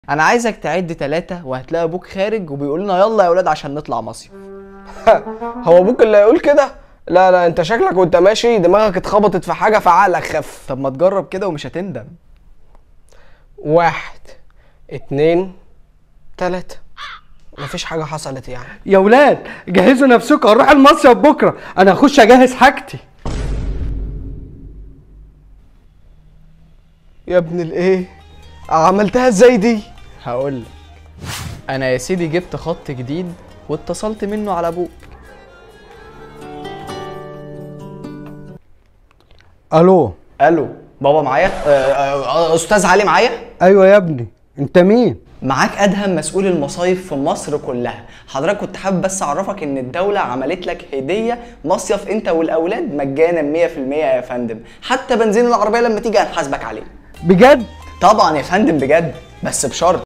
انا عايزك تعد ثلاثة وهتلاقي ابوك خارج وبيقول لنا يلا يا ولاد عشان نطلع مصيف هو ابوك اللي هيقول كده لا لا انت شكلك وانت ماشي دماغك اتخبطت في حاجه فعقلك خف طب ما تجرب كده ومش هتندم واحد اتنين تلاتة مفيش حاجة حصلت يعني يا ولاد جهزوا نفسكم هنروح المصيف بكره انا هخش اجهز حاجتي يا ابن الايه عملتها ازاي دي هقول انا يا سيدي جبت خط جديد واتصلت منه على ابوك الو الو بابا معايا آه، آه، استاذ علي معايا ايوه يا ابني انت مين معاك ادهم مسؤول المصايف في مصر كلها حضرتك كنت حابب بس اعرفك ان الدوله عملت لك هديه مصيف انت والاولاد مجانا 100% يا فندم حتى بنزين العربيه لما تيجي هنحاسبك عليه بجد طبعا يا فندم بجد بس بشرط